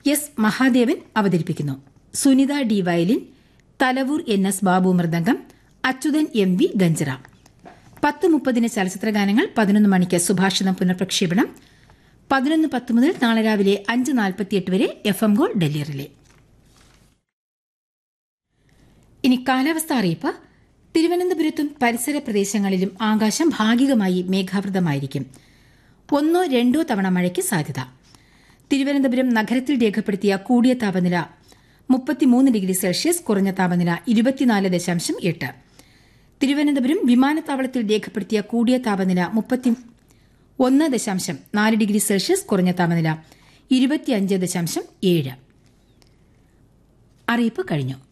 S Mahadevan അവതരിപ്പിക്കുന്നു Sunitha D violin Thalavoor N S Babu mridangam Achuthan M V ganjira പത്ത് മുപ്പതിന് ചലച്ചിത്ര ഗാനങ്ങൾ പതിനൊന്ന് മണിക്ക് സുഭാഷിതം പുനഃപ്രക്ഷേപണം പതിനൊന്ന് പത്ത് മുതൽ നാളെ രാവിലെ അഞ്ച് നാൽപ്പത്തിയെട്ട് വരെ F M gold Delhi relay ഇനി കാലാവസ്ഥ അറിയിപ്പ് തിരുവനന്തപുരത്തും പരിസര പ്രദേശങ്ങളിലും ആകാശം ഭാഗികമായി മേഘാവൃതമായിരിക്കും ഒന്നോ രണ്ടോ തവണ മഴയ്ക്ക് സാധ്യത തിരുവനന്തപുരം നഗരത്തിൽ രേഖപ്പെടുത്തിയ കൂടിയ താപനില മുപ്പത്തിമൂന്ന് ഡിഗ്രി സെൽഷ്യസ് കുറഞ്ഞ താപനില ഇരുപത്തിനാല് ദശാംശം എട്ട് തിരുവനന്തപുരം വിമാനത്താവളത്തിൽ രേഖപ്പെടുത്തിയ കൂടിയ താപനില മുപ്പത്തി ഒന്ന് ദശാംശം നാല് ഡിഗ്രി സെൽഷ്യസ് കുറഞ്ഞ താപനില ഇരുപത്തിയഞ്ച് ദശാംശം ഏഴ് അറിയിപ്പ് കഴിഞ്ഞു